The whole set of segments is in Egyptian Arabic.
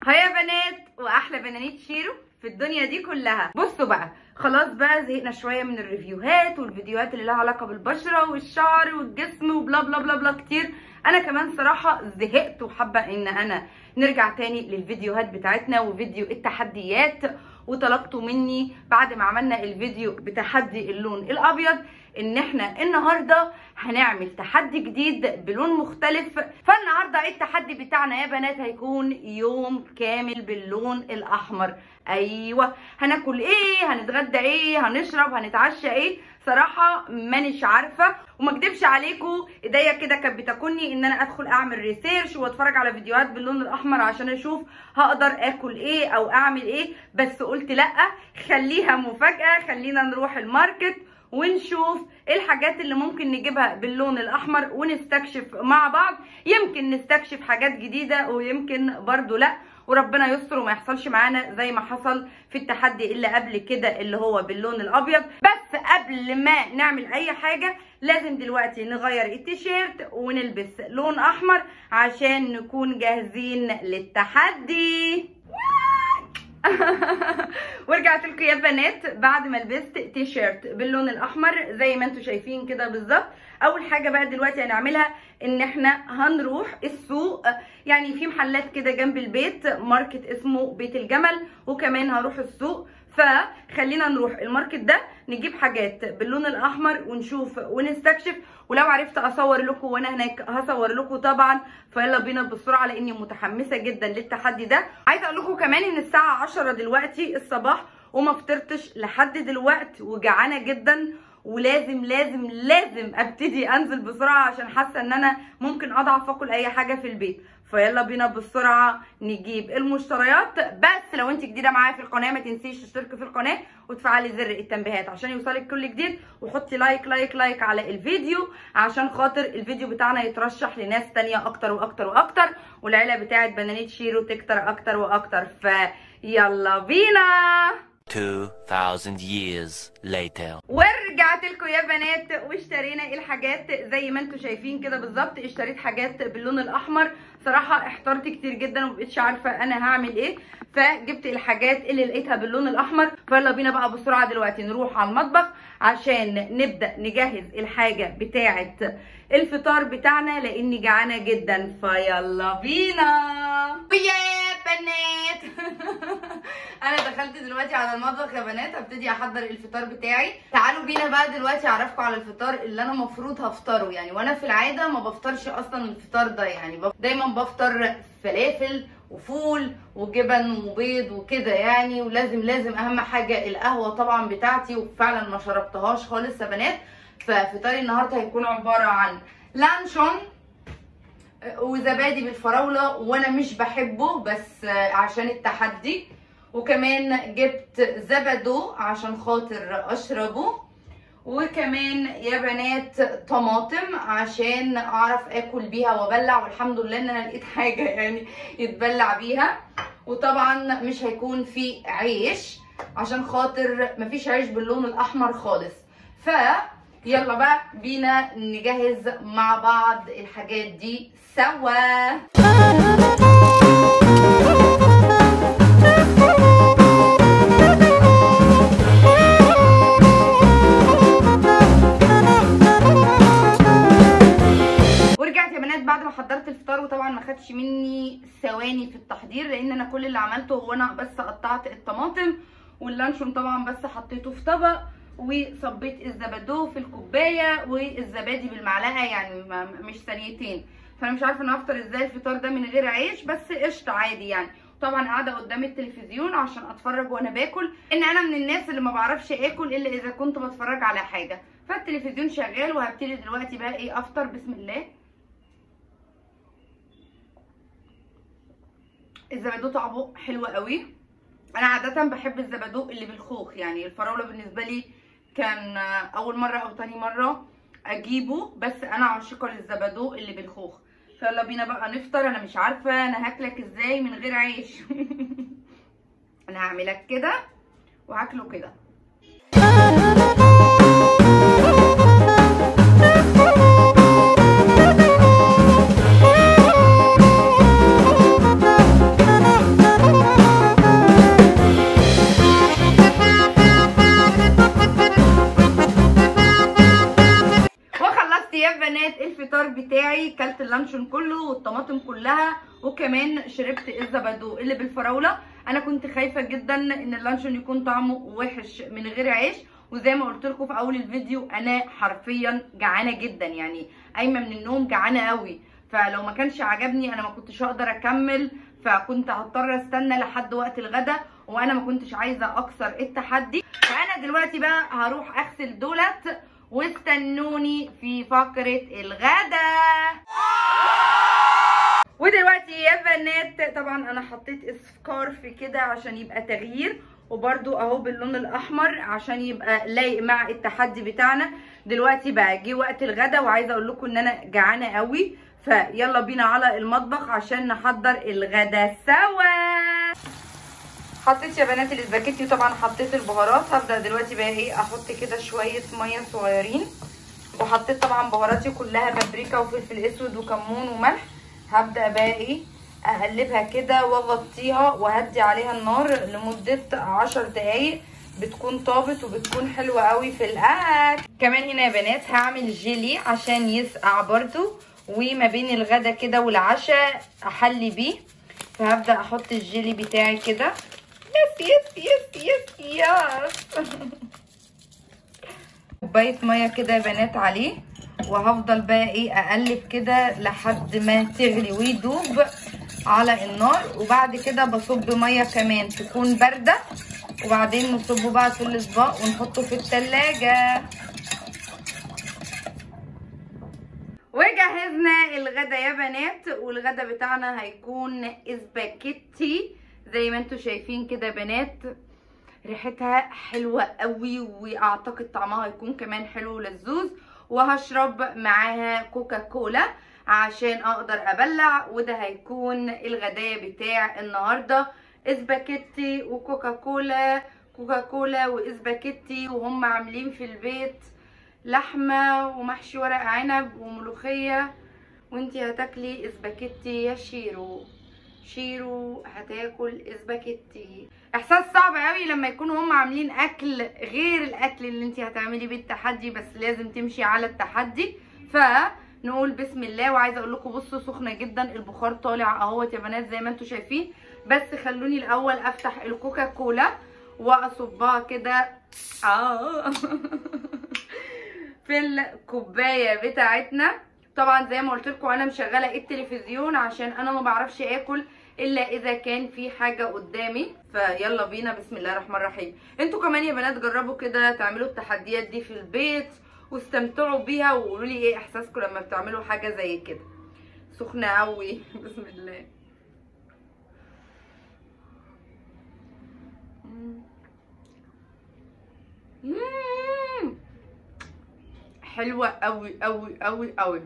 هيا يا بنات واحلى بنانيت شيرو في الدنيا دي كلها بصوا بقى خلاص بقى زهقنا شويه من الريفيوهات والفيديوهات اللي لها علاقه بالبشره والشعر والجسم وبلا بلا بلا بلا كتير انا كمان صراحه زهقت وحابه ان انا نرجع تاني للفيديوهات بتاعتنا وفيديو التحديات وطلبتوا مني بعد ما عملنا الفيديو بتحدي اللون الابيض ان احنا النهارده هنعمل تحدي جديد بلون مختلف فالنهارده التحدي بتاعنا يا بنات هيكون يوم كامل باللون الاحمر ايوه هناكل ايه هنتغدى ايه هنشرب هنتعشى ايه صراحه مانيش عارفه وما اكدبش عليكم ايديا كده كانت بتاكلني ان انا ادخل اعمل ريسيرش واتفرج على فيديوهات باللون الاحمر عشان اشوف هقدر اكل ايه او اعمل ايه بس قلت لا خليها مفاجاه خلينا نروح الماركت ونشوف ايه الحاجات اللي ممكن نجيبها باللون الاحمر ونستكشف مع بعض يمكن نستكشف حاجات جديده ويمكن برضو لا وربنا يستر وما يحصلش معانا زي ما حصل في التحدي اللي قبل كده اللي هو باللون الابيض بس قبل ما نعمل اي حاجه لازم دلوقتي نغير التيشيرت ونلبس لون احمر عشان نكون جاهزين للتحدي ورجعت لكم يا بنات بعد ما لبست تيشيرت باللون الاحمر زي ما انتم شايفين كده بالظبط اول حاجه بقى دلوقتي هنعملها ان احنا هنروح السوق يعني في محلات كده جنب البيت ماركت اسمه بيت الجمل وكمان هروح السوق فخلينا نروح الماركت ده نجيب حاجات باللون الاحمر ونشوف ونستكشف ولو عرفت اصور لكم وانا هناك هصور لكم طبعا فيلا بينا بسرعه لاني متحمسه جدا للتحدي ده عايزه اقول لكم كمان ان الساعه 10 دلوقتي الصباح وما فطرتش لحد دلوقتي وجعانه جدا ولازم لازم لازم ابتدي انزل بسرعه عشان حاسه ان انا ممكن اضعف اكل اي حاجه في البيت فيلا بينا بسرعه نجيب المشتريات بس لو انت جديده معايا في القناه ما تنسيش تشتركي في القناه وتفعلي زر التنبيهات عشان يوصلك كل جديد وحطي لايك لايك لايك على الفيديو عشان خاطر الفيديو بتاعنا يترشح لناس تانية اكتر واكتر واكتر والعيله بتاعت بنانيت شيرو تكتر اكتر واكتر فيلا بينا 2000 years later. ورجعت لكم يا بنات واشترينا الحاجات زي ما انتم شايفين كده بالظبط اشتريت حاجات باللون الاحمر صراحه احترت كتير جدا ومبقتش عارفه انا هعمل ايه فجبت الحاجات اللي لقيتها باللون الاحمر فيلا بينا بقى بسرعه دلوقتي نروح على المطبخ عشان نبدا نجهز الحاجه بتاعه الفطار بتاعنا لاني جعانه جدا فيلا بينا ويا بنات انا دخلت دلوقتي على المطبخ يا بنات هبتدي احضر الفطار بتاعي تعالوا بينا بقى دلوقتي اعرفكم على الفطار اللي انا مفروض هفطره يعني وانا في العاده ما بفطرش اصلا الفطار ده يعني بف... دايما بفطر فلافل وفول وجبن وبيض وكده يعني ولازم لازم اهم حاجه القهوه طبعا بتاعتي وفعلا ما شربتهاش خالص يا بنات ففطاري النهارده هيكون عباره عن لانشون وزبادي بالفراوله وانا مش بحبه بس عشان التحدي وكمان جبت زبدو عشان خاطر اشربه وكمان يا بنات طماطم عشان اعرف اكل بيها وابلع والحمد لله ان انا لقيت حاجه يعني يتبلع بيها وطبعا مش هيكون في عيش عشان خاطر مفيش عيش باللون الاحمر خالص ف يلا بقى بينا نجهز مع بعض الحاجات دي سوا ورجعت يا بنات بعد ما حضرت الفطار وطبعا ما خدش مني ثواني في التحضير لان انا كل اللي عملته هو انا بس قطعت الطماطم واللانشون طبعا بس حطيته في طبق وصبيت الزبادو في الكوبايه والزبادي بالمعلقه يعني مش ثانيتين فانا مش عارفه انا هفطر ازاي الفطار ده من غير عيش بس قشطه عادي يعني طبعا قاعده قدام التلفزيون عشان اتفرج وانا باكل ان انا من الناس اللي ما بعرفش اكل الا اذا كنت بتفرج على حاجه فالتلفزيون شغال وهبتدي دلوقتي بقى ايه افطر بسم الله الزبادو طعمه حلو قوي انا عاده بحب الزبادو اللي بالخوخ يعني الفراوله بالنسبه لي كان اول مره او تاني مره اجيبه بس انا عاشقه للزبادو اللي بالخوخ فيلا بينا بقى نفطر انا مش عارفه انا هاكلك ازاي من غير عيش انا هعملك كده وهاكله كده كلت اللانشون كله والطماطم كلها وكمان شربت الزبادو اللي بالفراوله انا كنت خايفه جدا ان اللانشون يكون طعمه وحش من غير عيش وزي ما قلت لكم في اول الفيديو انا حرفيا جعانه جدا يعني قايمه من النوم جعانه قوي فلو ما كانش عجبني انا ما كنتش هقدر اكمل فكنت هضطر استنى لحد وقت الغدا وانا ما كنتش عايزه اكسر التحدي فانا دلوقتي بقى هروح اغسل دولت واستنوني في فقره الغدا ودلوقتي يا بنات طبعا انا حطيت سكارف كده عشان يبقى تغيير وبرده اهو باللون الاحمر عشان يبقى لايق مع التحدي بتاعنا دلوقتي بقى جه وقت الغدا وعايزه اقول لكم ان انا جعانه قوي فيلا بينا على المطبخ عشان نحضر الغدا سوا حطيت يا بنات الاسباجيتي وطبعا حطيت البهارات هبدا دلوقتي بقى ايه احط كده شويه ميه صغيرين وحطيت طبعا بهاراتي كلها بابريكا وفلفل اسود وكمون وملح هبدا بقى ايه اقلبها كده واغطيها وهدي عليها النار لمده عشر دقايق بتكون طابت وبتكون حلوه قوي في الاكل كمان هنا يا بنات هعمل جيلي عشان يسقع برده وما بين الغدا كده والعشاء احلي بيه فهبدا احط الجيلي بتاعي كده يس يس يس يس يس كوبايه ميه كده يا بنات عليه وهفضل بقى ايه اقلب كده لحد ما تغلي ويدوب على النار وبعد كده بصب ميه كمان تكون بارده وبعدين نصبه بقى في الاطباق ونحطه في التلاجة وجهزنا الغدا يا بنات والغدا بتاعنا هيكون اسباجيتي زي ما انتم شايفين كده يا بنات ريحتها حلوه قوي واعتقد طعمها هيكون كمان حلو ولذوذ وهشرب معاها كوكا كولا عشان اقدر ابلع وده هيكون الغدايا بتاع النهارده اسباجيتي وكوكا كولا كوكا كولا واسباجيتي وهم عاملين في البيت لحمه ومحشي ورق عنب وملوخيه وانتي هتاكلي اسباجيتي يا شيرو شيرو هتاكل اسباجيتي احساس صعب قوي لما يكونوا هم عاملين اكل غير الاكل اللي انت هتعملي بيه التحدي بس لازم تمشي على التحدي فنقول بسم الله وعايزه اقول لكم بصوا سخنه جدا البخار طالع اهوت يا بنات زي ما انتم شايفين بس خلوني الاول افتح الكوكا كولا واصبها كده اه في الكوبايه بتاعتنا طبعا زي ما قلت لكم انا مشغله التلفزيون عشان انا ما بعرفش اكل الا اذا كان في حاجه قدامي فيلا بينا بسم الله الرحمن الرحيم انتوا كمان يا بنات جربوا كده تعملوا التحديات دي في البيت واستمتعوا بيها وقولوا لي ايه احساسكم لما بتعملوا حاجه زي كده سخنه قوي بسم الله مم. حلوه قوي قوي قوي قوي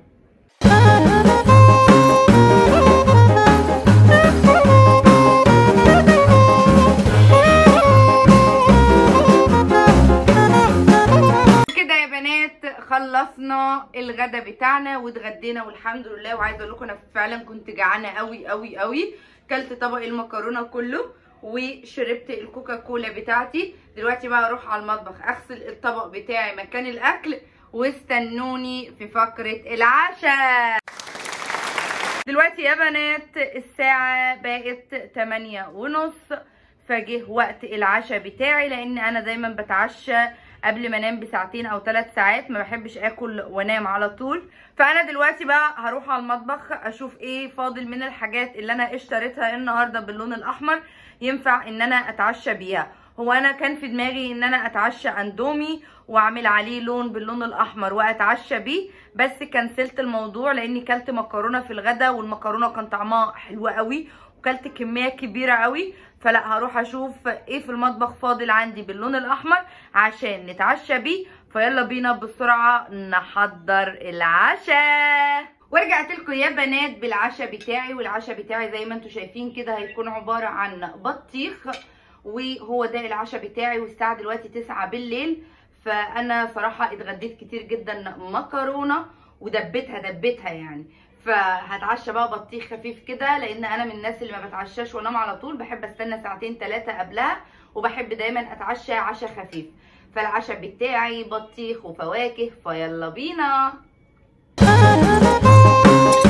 كده يا بنات خلصنا الغدا بتاعنا واتغدينا والحمد لله وعايزه اقول لكم انا فعلا كنت جعانه قوي قوي قوي كلت طبق المكرونه كله وشربت الكوكا كولا بتاعتي دلوقتي بقى اروح على المطبخ اغسل الطبق بتاعي مكان الاكل واستنوني في فقره العشاء دلوقتي يا بنات الساعة بقت تمانية ونص فجه وقت العشاء بتاعي لان انا دايما بتعشى قبل ما انام بساعتين او ثلاث ساعات ما بحبش اكل وانام على طول فانا دلوقتي بقى هروح على المطبخ اشوف ايه فاضل من الحاجات اللي انا اشتريتها النهارده باللون الاحمر ينفع ان انا اتعشى بيها هو انا كان في دماغي ان انا اتعشى اندومي واعمل عليه لون باللون الاحمر واتعشى بيه بس كنسلت الموضوع لاني كلت مكرونه في الغدا والمكرونه كان طعمها حلو قوي وكلت كميه كبيره قوي فلا هروح اشوف ايه في المطبخ فاضل عندي باللون الاحمر عشان نتعشى بيه فيلا بينا بسرعه نحضر العشاء ورجعت لكم يا بنات بالعشاء بتاعي والعشاء بتاعي زي ما انتم شايفين كده هيكون عباره عن بطيخ وهو ده العشاء بتاعي والساعه دلوقتي 9 بالليل فانا صراحه اتغديت كتير جدا مكرونه ودبتها دبتها يعني فهتعشى بقى بطيخ خفيف كده لان انا من الناس اللي ما بتعشاش وانام على طول بحب استنى ساعتين ثلاثه قبلها وبحب دايما اتعشى عشاء خفيف فالعشاء بتاعي بطيخ وفواكه فيلا بينا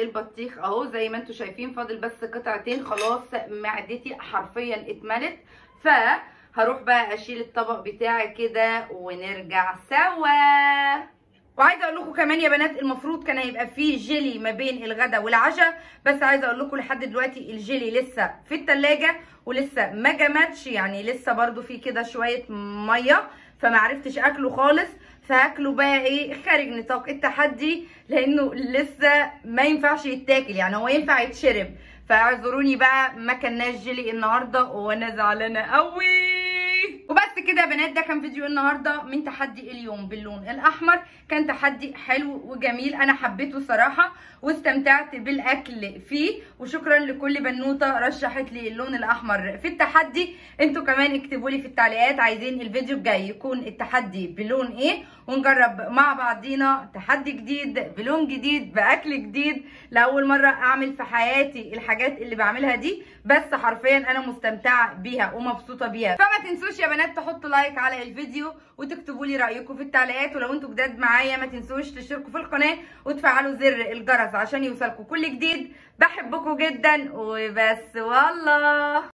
البطيخ اهو زي ما انتم شايفين فاضل بس قطعتين خلاص معدتي حرفيا اتملت ف هروح بقى اشيل الطبق بتاعي كده ونرجع سوا وعايزه اقول لكم كمان يا بنات المفروض كان هيبقى فيه جيلي ما بين الغدا والعشاء بس عايزه اقول لكم لحد دلوقتي الجيلي لسه في التلاجة ولسه ما جمدش يعني لسه برضو في كده شويه ميه فما عرفتش اكله خالص فاكله بقى ايه خارج نطاق التحدي لانه لسه ما ينفعش يتاكل يعني هو ينفع يتشرب فاعذروني بقى ما كناش جيلي النهارده وانا زعلانه قوي وبس كده يا بنات ده كان فيديو النهارده من تحدي اليوم باللون الاحمر كان تحدي حلو وجميل انا حبيته صراحه واستمتعت بالاكل فيه وشكرا لكل بنوته رشحت لي اللون الاحمر في التحدي انتوا كمان اكتبوا لي في التعليقات عايزين الفيديو الجاي يكون التحدي بلون ايه ونجرب مع بعضينا تحدي جديد بلون جديد باكل جديد لاول مره اعمل في حياتي الحاجات اللي بعملها دي بس حرفيا انا مستمتعه بيها ومبسوطه بيها فما تنسوش يا بنات تحطوا لايك على الفيديو وتكتبوا لي رايكم في التعليقات ولو انتوا جداد معايا ما تنسوش تشتركوا في القناه وتفعلوا زر الجرس عشان يوصلكم كل جديد بحبكم جدا وبس والله